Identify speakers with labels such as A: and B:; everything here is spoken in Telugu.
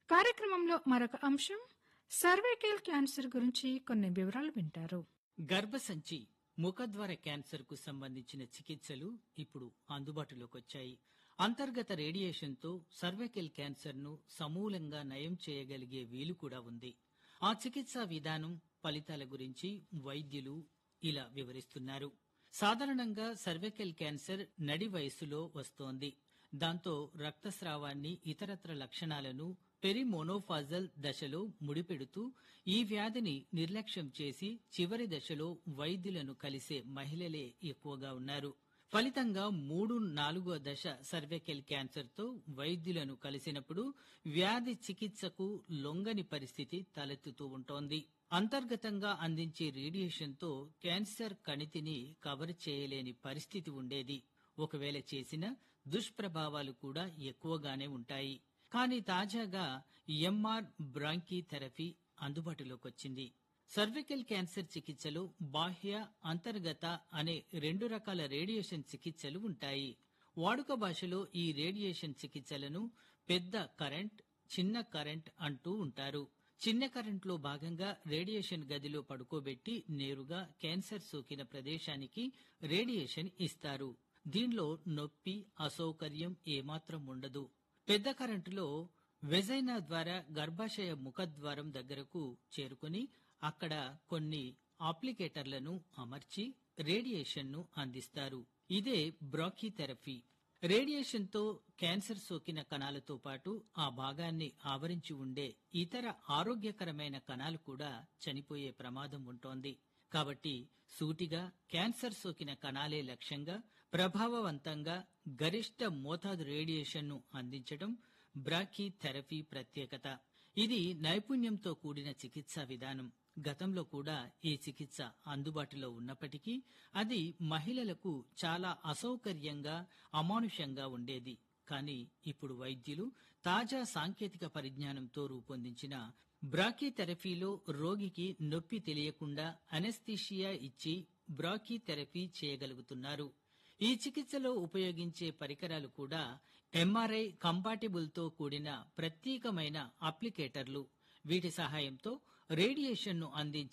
A: కార్యక్రమంలో మరొక అంశం సర్వైకల్ క్యాన్సర్ గురించి కొన్ని వివరాలు వింటారు
B: గర్భసంచి ముఖద్వార క్యాన్సర్ కు సంబంధించిన చికిత్సలు ఇప్పుడు అందుబాటులోకి వచ్చాయి అంతర్గత రేడియేషన్తో సర్వైకల్ క్యాన్సర్ ను సమూలంగా నయం చేయగలిగే వీలు కూడా ఉంది ఆ చికిత్సా విధానం ఫలితాల గురించి వైద్యులు ఇలా వివరిస్తున్నారు సాధారణంగా సర్వైకల్ క్యాన్సర్ నడి వయస్సులో వస్తోంది దాంతో రక్తస్రావాన్ని ఇతరత్ర లక్షణాలను పెరిమోనోఫాజల్ దశలో ముడిపెడుతూ ఈ వ్యాధిని నిర్లక్ష్యం చేసి చివరి దశలో వైద్యులను కలిసే మహిళలే ఎక్కువగా ఉన్నారు ఫలితంగా మూడు నాలుగో దశ సర్వైకల్ క్యాన్సర్తో వైద్యులను కలిసినప్పుడు వ్యాధి చికిత్సకు లొంగని పరిస్థితి తలెత్తుతూ ఉంటోంది అంతర్గతంగా అందించే రేడియేషన్తో క్యాన్సర్ కణితిని కవర్ చేయలేని పరిస్థితి ఉండేది ఒకవేళ చేసిన దుష్ప్రభావాలు కూడా ఎక్కువగానే ఉంటాయి కానీ తాజాగా ఎంఆర్ బ్రాంకీ థెరపీ అందుబాటులోకి వచ్చింది సర్వికల్ క్యాన్సర్ చికిత్సలో బాహ్య అంతర్గత అనే రెండు రకాల రేడియేషన్ చికిత్సలు ఉంటాయి వాడుక భాషలో ఈ రేడియేషన్ చికిత్సలను పెద్ద కరెంట్ చిన్న కరెంట్ అంటూ ఉంటారు చిన్న కరెంట్లో భాగంగా రేడియేషన్ గదిలో పడుకోబెట్టి నేరుగా క్యాన్సర్ సోకిన ప్రదేశానికి రేడియేషన్ ఇస్తారు దీనిలో నొప్పి అసౌకర్యం ఏమాత్రం ఉండదు పెద్ద కరెంటులో వెజైనా ద్వారా గర్భాశయ ముఖద్వారం దగ్గరకు చేరుకుని అక్కడ కొన్ని అప్లికేటర్లను అమర్చి రేడియేషన్ను అందిస్తారు ఇదే బ్రాకీథెరపీ రేడియేషన్తో క్యాన్సర్ సోకిన కణాలతో పాటు ఆ భాగాన్ని ఆవరించి ఉండే ఇతర ఆరోగ్యకరమైన కణాలు కూడా చనిపోయే ప్రమాదం ఉంటోంది కాబట్టి సూటిగా క్యాన్సర్ సోకిన కణాలే లక్ష్యంగా ప్రభావవంతంగా గరిష్ట మోతాదు రేడియేషన్ను అందించడం బ్రాకీ థెరపీ ప్రత్యేకత ఇది నైపుణ్యంతో కూడిన చికిత్సా విధానం గతంలో కూడా ఈ చికిత్స అందుబాటులో ఉన్నప్పటికీ అది మహిళలకు చాలా అసౌకర్యంగా అమానుషంగా ఉండేది కానీ ఇప్పుడు వైద్యులు తాజా సాంకేతిక పరిజ్ఞానంతో రూపొందించిన బ్రాకీథెరపీలో రోగికి నొప్పి తెలియకుండా అనెస్థీషియా ఇచ్చి బ్రాకీథెరపీ చేయగలుగుతున్నారు ఈ చికిత్సలో ఉపయోగించే పరికరాలు కూడా ఎంఆర్ఐ కంపాటిబుల్తో కూడిన ప్రత్యేకమైన అప్లికేటర్లు వీటి సహాయంతో రేడియేషన్ను అందించే